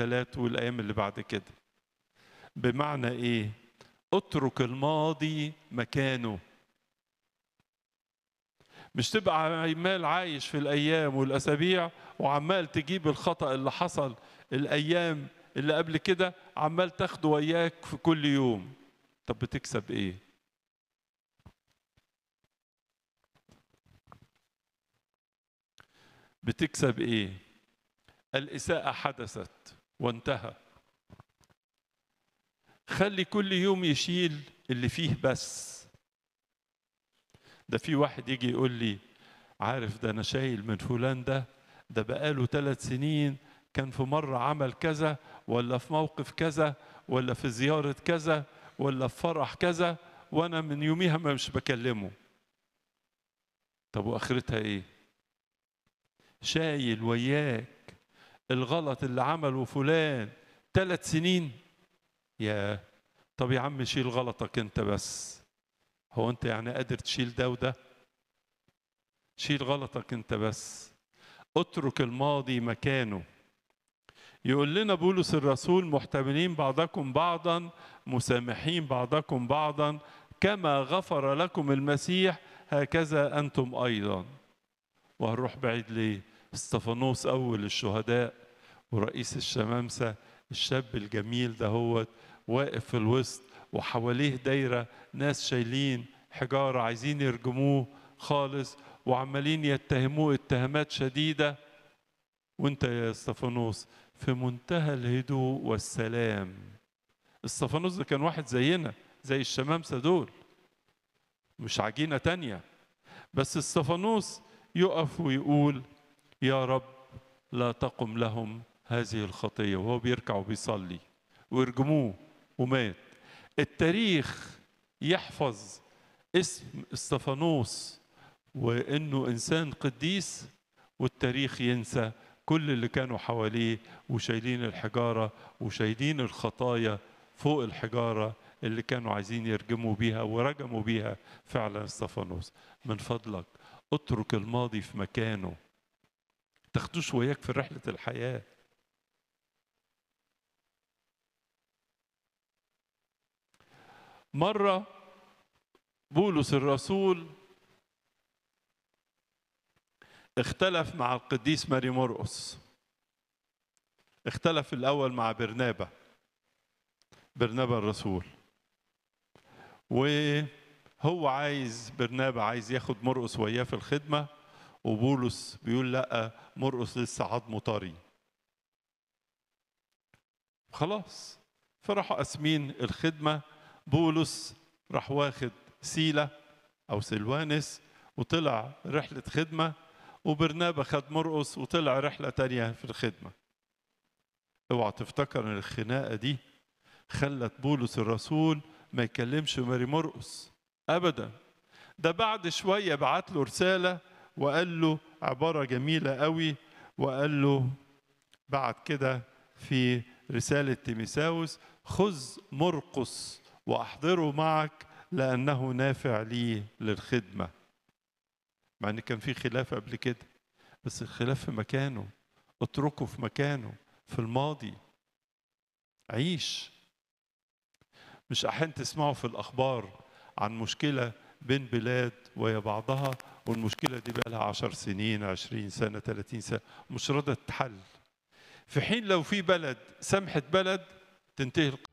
والتلات والايام اللي بعد كده بمعنى ايه اترك الماضي مكانه مش تبقى عمال عايش في الايام والاسابيع وعمال تجيب الخطا اللي حصل الايام اللي قبل كده عمال تاخده وياك في كل يوم طب بتكسب ايه بتكسب ايه الاساءه حدثت وانتهى خلي كل يوم يشيل اللي فيه بس ده في واحد يجي يقول لي عارف ده انا شايل من فلان ده ده بقاله ثلاث سنين كان في مرة عمل كذا ولا في موقف كذا ولا في زيارة كذا ولا في فرح كذا وانا من يوميها ما مش بكلمه طب واخرتها ايه شايل وياك الغلط اللي عمله فلان ثلاث سنين يا طب يا عم شيل غلطك انت بس هو انت يعني قادر تشيل ده وده شيل غلطك انت بس اترك الماضي مكانه يقول لنا بولس الرسول محتملين بعضكم بعضا مسامحين بعضكم بعضا كما غفر لكم المسيح هكذا انتم ايضا وهنروح بعيد ليه استفانوس اول الشهداء ورئيس الشمامسه الشاب الجميل ده هو واقف في الوسط وحواليه دايره ناس شايلين حجاره عايزين يرجموه خالص وعمالين يتهموه اتهامات شديده وانت يا استفانوس في منتهى الهدوء والسلام استفانوس ده كان واحد زينا زي الشمامسه دول مش عجينه تانية بس استفانوس يقف ويقول يا رب لا تقم لهم هذه الخطيه وهو بيركع وبيصلي ويرجموه ومات التاريخ يحفظ اسم استفانوس وانه انسان قديس والتاريخ ينسى كل اللي كانوا حواليه وشايلين الحجاره وشايلين الخطايا فوق الحجاره اللي كانوا عايزين يرجموا بيها ورجموا بيها فعلا استفانوس من فضلك اترك الماضي في مكانه تاخدوش وياك في رحله الحياه مرة بولس الرسول اختلف مع القديس ماري مرقس اختلف الأول مع برنابا برنابا الرسول وهو عايز برنابا عايز ياخد مرقس وياه في الخدمة وبولس بيقول لا مرقس لسه عظمه طري خلاص فراحوا قاسمين الخدمه بولس راح واخد سيلة أو سلوانس وطلع رحلة خدمة وبرنابا خد مرقس وطلع رحلة تانية في الخدمة اوعى تفتكر ان الخناقة دي خلت بولس الرسول ما يكلمش ماري مرقس أبدا ده بعد شوية بعت له رسالة وقال له عبارة جميلة قوي وقال له بعد كده في رسالة تيميساوس خذ مرقس واحضره معك لانه نافع لي للخدمه مع ان كان في خلاف قبل كده بس الخلاف في مكانه اتركه في مكانه في الماضي عيش مش احيانا تسمعوا في الاخبار عن مشكله بين بلاد ويا بعضها والمشكله دي بقى لها 10 سنين 20 سنه 30 سنه مش راضيه تتحل في حين لو في بلد سمحت بلد تنتهي